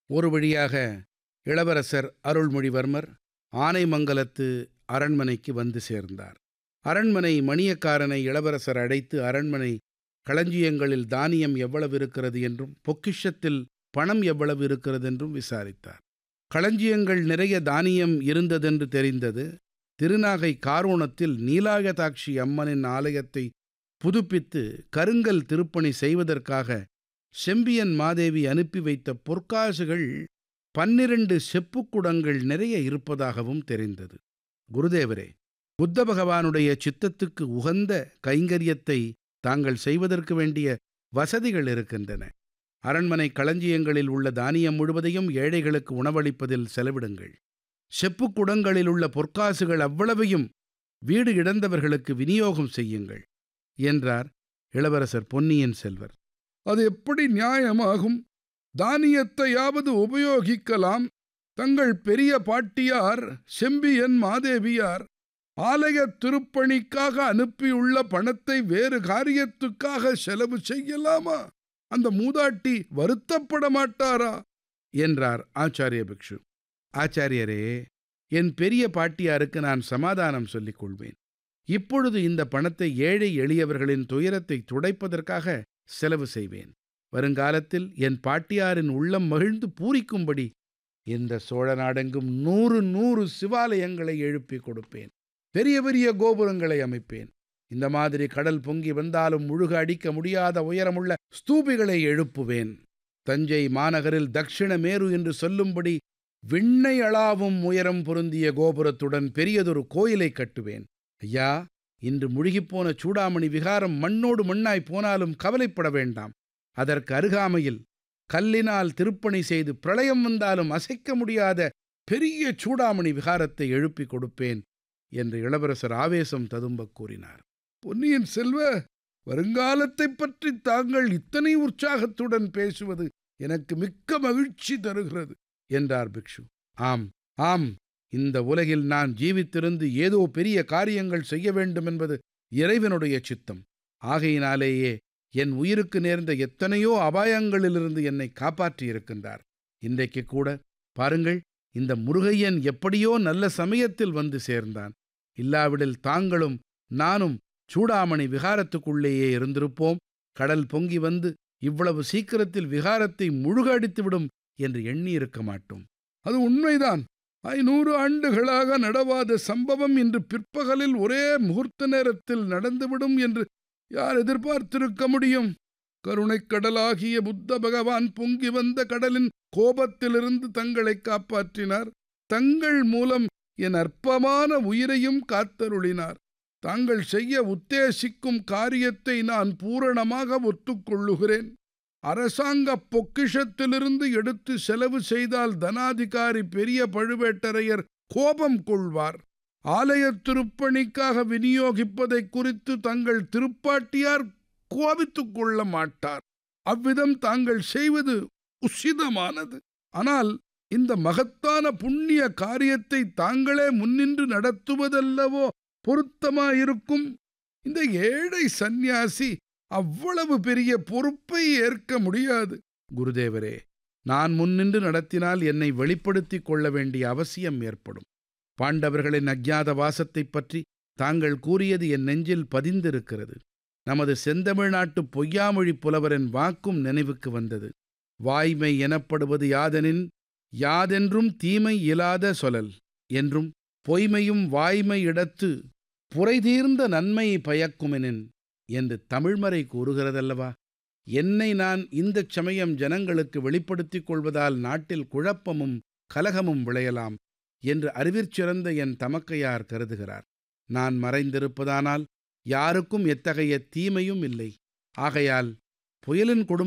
ஒரு வழியாக இளவரசர் அருள்மொழிவர்மர் ஆனைமங்கலத்து அரண்மனைக்கு வந்து சேர்ந்தார் அரண்மனை மணியக்காரனை இளவரசர் அழைத்து அரண்மனை களஞ்சியங்களில் தானியம் எவ்வளவு இருக்கிறது என்றும் பொக்கிஷத்தில் பணம் எவ்வளவு இருக்கிறது என்றும் விசாரித்தார் களஞ்சியங்கள் நிறைய தானியம் இருந்ததென்று தெரிந்தது திருநாகை காரோணத்தில் நீலாயதாட்சி அம்மனின் ஆலயத்தை புதுப்பித்து கருங்கல் திருப்பணி செய்வதற்காக செம்பியன் மாதேவி அனுப்பி வைத்த பொற்காசுகள் பன்னிரண்டு செப்புக்குடங்கள் நிறைய இருப்பதாகவும் தெரிந்தது குருதேவரே புத்த பகவானுடைய சித்தத்துக்கு உகந்த கைங்கரியத்தை தாங்கள் செய்வதற்கு வேண்டிய வசதிகள் இருக்கின்றன அரண்மனை களஞ்சியங்களில் உள்ள தானியம் முழுவதையும் ஏழைகளுக்கு உணவளிப்பதில் செலவிடுங்கள் செப்புக்குடங்களில் உள்ள பொற்காசுகள் அவ்வளவையும் வீடு இழந்தவர்களுக்கு விநியோகம் செய்யுங்கள் என்றார் இளவரசர் பொன்னியின் செல்வர் அது எப்படி நியாயமாகும் தானியத்தையாவது உபயோகிக்கலாம் தங்கள் பெரிய பாட்டியார் செம்பியன் மாதேவியார் ஆலய திருப்பணிக்காக அனுப்பியுள்ள பணத்தை வேறு காரியத்துக்காக செலவு செய்யலாமா அந்த மூதாட்டி வருத்தப்பட மாட்டாரா என்றார் ஆச்சாரிய பிக்ஷு ஆச்சாரியரே என் பெரிய பாட்டியாருக்கு நான் சமாதானம் சொல்லிக் கொள்வேன் இப்பொழுது இந்த பணத்தை ஏழை எளியவர்களின் துயரத்தை துடைப்பதற்காக செலவு செய்வேன் வருங்காலத்தில் என் பாட்டியாரின் உள்ளம் மகிழ்ந்து பூரிக்கும்படி இந்த சோழ நாடெங்கும் நூறு நூறு சிவாலயங்களை எழுப்பிக் கொடுப்பேன் பெரிய பெரிய கோபுரங்களை அமைப்பேன் இந்த மாதிரி கடல் பொங்கி வந்தாலும் முழுக அடிக்க முடியாத உயரமுள்ள ஸ்தூபிகளை எழுப்புவேன் தஞ்சை மாநகரில் தக்ஷிண மேரு என்று சொல்லும்படி விண்ணை அளாவும் உயரம் பொருந்திய கோபுரத்துடன் பெரியதொரு கோயிலை கட்டுவேன் ஐயா இன்று முழுகிப்போன சூடாமணி விகாரம் மண்ணோடு மண்ணாய் போனாலும் கவலைப்பட வேண்டாம் அதற்கு அருகாமையில் கல்லினால் திருப்பணி செய்து பிரளயம் வந்தாலும் அசைக்க முடியாத பெரிய சூடாமணி விகாரத்தை எழுப்பிக் கொடுப்பேன் என்று இளவரசர் ஆவேசம் ததும்பக் கூறினார் பொன்னியின் செல்வ வருங்காலத்தைப் பற்றி தாங்கள் இத்தனை உற்சாகத்துடன் பேசுவது எனக்கு மிக்க மகிழ்ச்சி தருகிறது என்றார் பிக்ஷு ஆம் ஆம் இந்த உலகில் நான் ஜீவித்திருந்து ஏதோ பெரிய காரியங்கள் செய்ய வேண்டும் என்பது இறைவனுடைய சித்தம் ஆகையினாலேயே என் உயிருக்கு நேர்ந்த எத்தனையோ அபாயங்களிலிருந்து என்னை காப்பாற்றியிருக்கின்றார் இன்றைக்கு கூட பாருங்கள் இந்த முருகையன் எப்படியோ நல்ல சமயத்தில் வந்து சேர்ந்தான் இல்லாவிடில் தாங்களும் நானும் சூடாமணி விகாரத்துக்குள்ளேயே இருந்திருப்போம் கடல் பொங்கி வந்து இவ்வளவு சீக்கிரத்தில் விகாரத்தை முழுக அடித்துவிடும் என்று எண்ணியிருக்க மாட்டோம் அது உண்மைதான் ஐநூறு ஆண்டுகளாக நடவாத சம்பவம் இன்று பிற்பகலில் ஒரே முகூர்த்த நேரத்தில் நடந்துவிடும் என்று யார் எதிர்பார்த்திருக்க முடியும் கருணைக் கடலாகிய புத்த பகவான் பொங்கி வந்த கடலின் கோபத்திலிருந்து தங்களை காப்பாற்றினார் தங்கள் மூலம் என் அற்பமான உயிரையும் காத்தருளினார் தாங்கள் செய்ய உத்தேசிக்கும் காரியத்தை நான் பூரணமாக ஒத்துக்கொள்ளுகிறேன் அரசாங்க பொக்கிஷத்திலிருந்து எடுத்து செலவு செய்தால் தனாதிகாரி பெரிய பழுவேட்டரையர் கோபம் கொள்வார் ஆலய திருப்பணிக்காக விநியோகிப்பதை குறித்து தங்கள் திருப்பாட்டியார் கோபித்துக் கொள்ள மாட்டார் அவ்விதம் தாங்கள் செய்வது உசிதமானது ஆனால் இந்த மகத்தான புண்ணிய காரியத்தை தாங்களே முன்னின்று நடத்துவதல்லவோ பொருத்தமாயிருக்கும் இந்த ஏழை சந்நியாசி அவ்வளவு பெரிய பொறுப்பை ஏற்க முடியாது குருதேவரே நான் முன்னின்று நடத்தினால் என்னை வெளிப்படுத்திக் கொள்ள வேண்டிய அவசியம் ஏற்படும் பாண்டவர்களின் அஜ்ஞாத வாசத்தைப் பற்றி தாங்கள் கூறியது என் நெஞ்சில் பதிந்திருக்கிறது நமது செந்தமிழ்நாட்டு பொய்யாமொழி புலவரின் வாக்கும் நினைவுக்கு வந்தது வாய்மை எனப்படுவது யாதெனின் யாதென்றும் தீமை இலாத சொலல் என்றும் பொய்மையும் வாய்மை இடத்து புரைதீர்ந்த நன்மை பயக்குமெனின் என்று தமிழ்மறை கூறுகிறதல்லவா என்னை நான் இந்தச் சமயம் ஜனங்களுக்கு வெளிப்படுத்திக் கொள்வதால் நாட்டில் குழப்பமும் கலகமும் விளையலாம் என்று அறிவிற்சிறந்த என் தமக்கையார் கருதுகிறார் நான் மறைந்திருப்பதானால் யாருக்கும் எத்தகைய தீமையும் இல்லை ஆகையால் புயலின் கொடுமை